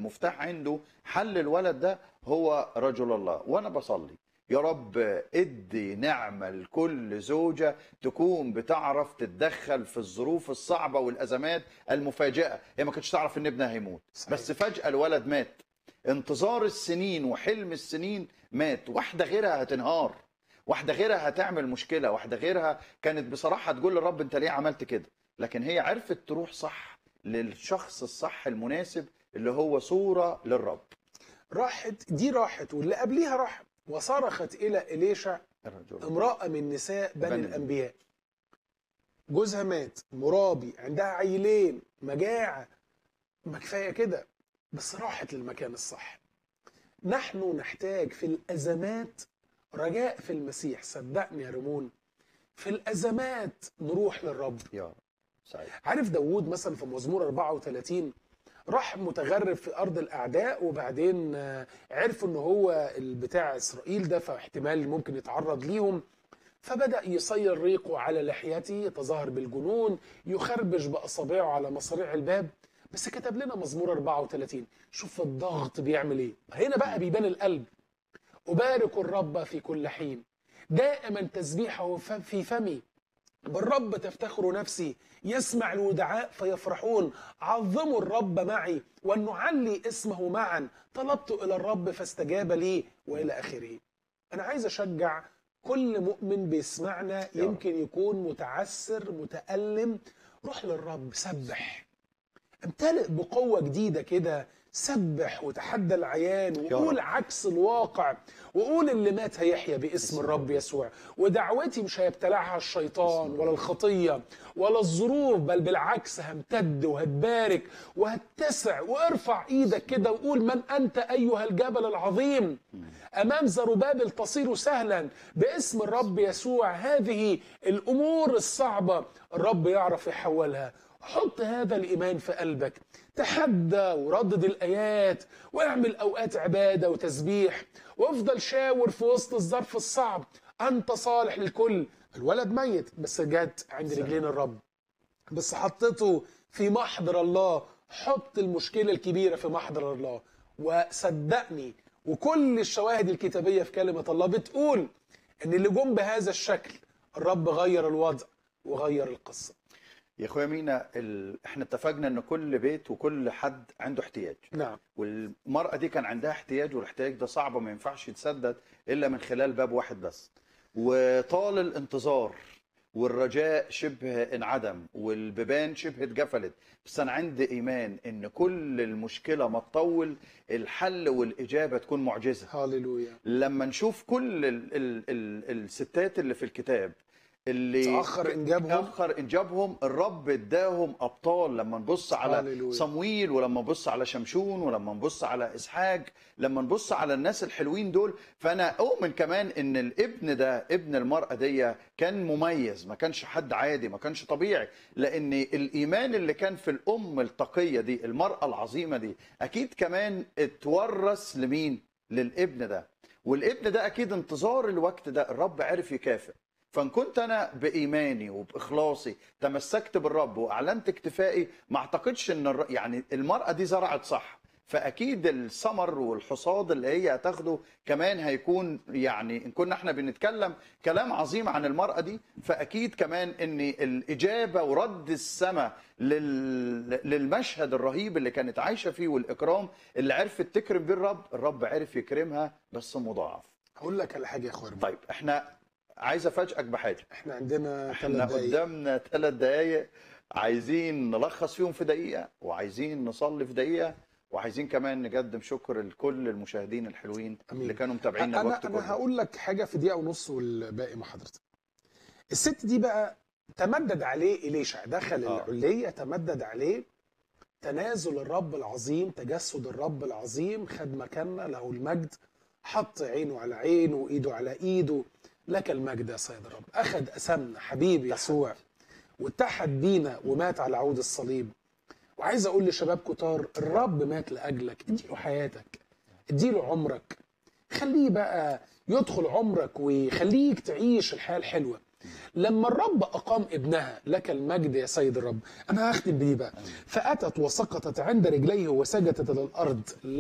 المفتاح عنده حل الولد ده هو رجل الله وانا بصلي يا رب ادي نعمة لكل زوجة تكون بتعرف تتدخل في الظروف الصعبة والأزمات المفاجئة هي ما كانتش تعرف ان ابنها هيموت صحيح. بس فجأة الولد مات انتظار السنين وحلم السنين مات واحدة غيرها هتنهار واحدة غيرها هتعمل مشكلة واحدة غيرها كانت بصراحة تقول للرب انت ليه عملت كده لكن هي عرفت تروح صح للشخص الصح المناسب اللي هو صورة للرب راحت دي راحت واللي قبليها راح وصرخت الى اليشع الرجل امراه من نساء بني بني الانبياء جوزها مات مرابي عندها عيلين مجاعه ما كفايه كده بس راحت للمكان الصح نحن نحتاج في الازمات رجاء في المسيح صدقني يا ريمون في الازمات نروح للرب يا رب سعيد عارف داوود مثلا في مزمور 34 راح متغرب في ارض الاعداء وبعدين آه، عرفوا ان هو بتاع اسرائيل ده فاحتمال ممكن يتعرض ليهم فبدا يصير ريقه على لحيته يتظاهر بالجنون يخربش باصابعه على مصاريع الباب بس كتب لنا مزمور 34 شوف الضغط بيعمل ايه هنا بقى بيبان القلب أبارك الرب في كل حين دائما تسبيحه ف- في فمي بالرب تفتخر نفسي يسمع الودعاء فيفرحون عظموا الرب معي ونعلي اسمه معا طلبت إلى الرب فاستجاب لي وإلى آخره أنا عايز أشجع كل مؤمن بيسمعنا يمكن يكون متعسر متألم روح للرب سبح امتلئ بقوة جديدة كده سبح وتحدى العيان وقول عكس الواقع وقول اللي مات هيحيا باسم الرب يسوع ودعوتي مش هيبتلعها الشيطان ولا الخطية ولا الظروف بل بالعكس همتد وهتبارك وهتسع وارفع ايدك كده وقول من انت ايها الجبل العظيم امام زربابل تصير سهلا باسم الرب يسوع هذه الامور الصعبة الرب يعرف يحولها حط هذا الإيمان في قلبك تحدى وردد الآيات واعمل أوقات عبادة وتسبيح وافضل شاور في وسط الظرف الصعب أنت صالح للكل الولد ميت بس جت عند رجلين الرب بس حطيته في محضر الله حط المشكلة الكبيرة في محضر الله وصدقني وكل الشواهد الكتابية في كلمة الله بتقول ان اللي جم بهذا الشكل الرب غير الوضع وغير القصة يا اخويا مينا ال... احنا اتفقنا ان كل بيت وكل حد عنده احتياج نعم والمرأة دي كان عندها احتياج والاحتياج ده صعب ما ينفعش يتسدد إلا من خلال باب واحد بس وطال الانتظار والرجاء شبه انعدم والبيبان شبه اتقفلت بس انا عندي ايمان ان كل المشكله ما تطول الحل والاجابه تكون معجزه هاليلويا لما نشوف كل ال ال ال الستات اللي في الكتاب اللي تأخر إنجابهم. تأخر إنجابهم الرب اداهم أبطال لما نبص على هاليلويا. صمويل ولما نبص على شمشون ولما نبص على إسحاق لما نبص على الناس الحلوين دول فأنا أؤمن كمان إن الابن ده ابن المرأة دي كان مميز ما كانش حد عادي ما كانش طبيعي لأن الإيمان اللي كان في الأم التقية دي المرأة العظيمة دي أكيد كمان اتورث لمين؟ للابن ده والابن ده أكيد انتظار الوقت ده الرب عرف يكافئ فان كنت انا بايماني وباخلاصي تمسكت بالرب واعلنت اكتفائي ما اعتقدش ان الر... يعني المراه دي زرعت صح فاكيد الثمر والحصاد اللي هي هتاخده كمان هيكون يعني ان كنا احنا بنتكلم كلام عظيم عن المراه دي فاكيد كمان ان الاجابه ورد السماء لل... للمشهد الرهيب اللي كانت عايشه فيه والاكرام اللي عرفت تكرم بيه الرب الرب عرف يكرمها بس مضاعف هقول لك على حاجه يا اخويا طيب احنا عايز افاجئك بحاجه احنا عندنا احنا ثلاث دقايق قدامنا ثلاث دقايق عايزين نلخص فيهم في دقيقه وعايزين نصلي في دقيقه وعايزين كمان نقدم شكر لكل المشاهدين الحلوين أمين. اللي كانوا متابعينا انا الوقت انا كله هقول لك حاجه في دقيقه ونص والباقي مع حضرتك الست دي بقى تمدد عليه إليشع دخل آه. العلية تمدد عليه تنازل الرب العظيم تجسد الرب العظيم خد مكاننا له المجد حط عينه على عينه وإيده على إيده لك المجد يا سيد الرب أخذ أسمنا حبيبي يسوع واتحد بينا ومات على عود الصليب وعايز أقول لشباب كتار الرب مات لأجلك اديله حياتك اديله عمرك خليه بقى يدخل عمرك ويخليك تعيش الحياة الحلوة لما الرب اقام ابنها لك المجد يا سيد الرب انا هختم بدي بقى فاتت وسقطت عند رجليه وسجدت الى الارض